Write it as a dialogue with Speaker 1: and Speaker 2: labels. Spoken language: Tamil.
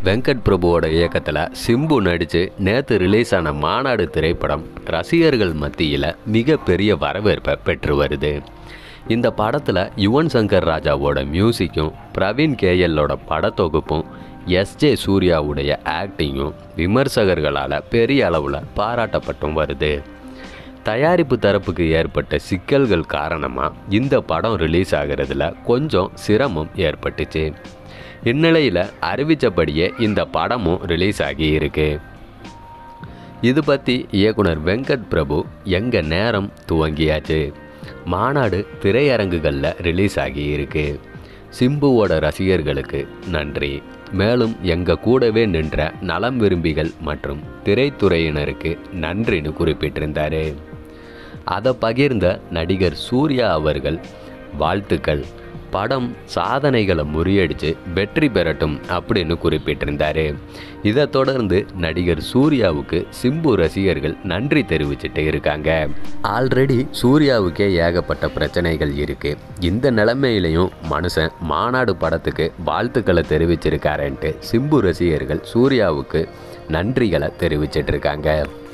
Speaker 1: வெங்கட் பிரபுவோட இயக்கத்தில் சிம்பு நடித்து நேற்று ரிலீஸ் ஆன மாநாடு திரைப்படம் ரசிகர்கள் மத்தியில் மிகப்பெரிய வரவேற்பை பெற்று வருது இந்த படத்தில் யுவன் சங்கர் ராஜாவோட மியூசிக்கும் பிரவீன் கேஎல்லோட படத்தொகுப்பும் எஸ்ஜே சூர்யாவுடைய ஆக்டிங்கும் விமர்சகர்களால் பெரிய அளவில் பாராட்டப்பட்டும் வருது தயாரிப்பு தரப்புக்கு ஏற்பட்ட சிக்கல்கள் காரணமாக இந்த படம் ரிலீஸ் ஆகிறதுல கொஞ்சம் சிரமம் ஏற்பட்டுச்சு இந்நிலையில் அறிவித்தபடியே இந்த படமும் ரிலீஸ் ஆகி இருக்கு இது பற்றி இயக்குனர் வெங்கட் பிரபு எங்க நேரம் துவங்கியாச்சு மாநாடு திரையரங்குகளில் ரிலீஸ் ஆகி இருக்கு சிம்புவோட ரசிகர்களுக்கு நன்றி மேலும் எங்க கூடவே நின்ற நலம் விரும்பிகள் மற்றும் திரைத்துறையினருக்கு நன்றின்னு குறிப்பிட்டிருந்தாரு அதை பகிர்ந்த நடிகர் சூர்யா அவர்கள் வாழ்த்துக்கள் படம் சாதனைகளை முறியடித்து வெற்றி பெறட்டும் அப்படின்னு குறிப்பிட்டிருந்தாரு இதை தொடர்ந்து நடிகர் சூர்யாவுக்கு சிம்பு ரசிகர்கள் நன்றி தெரிவிச்சிட்டு இருக்காங்க ஆல்ரெடி சூர்யாவுக்கே ஏகப்பட்ட பிரச்சனைகள் இருக்கு இந்த நிலைமையிலையும் மனுஷன் மாநாடு படத்துக்கு வாழ்த்துக்களை தெரிவிச்சிருக்காருன்ட்டு சிம்பு ரசிகர்கள் சூர்யாவுக்கு நன்றிகளை தெரிவிச்சிட்டு இருக்காங்க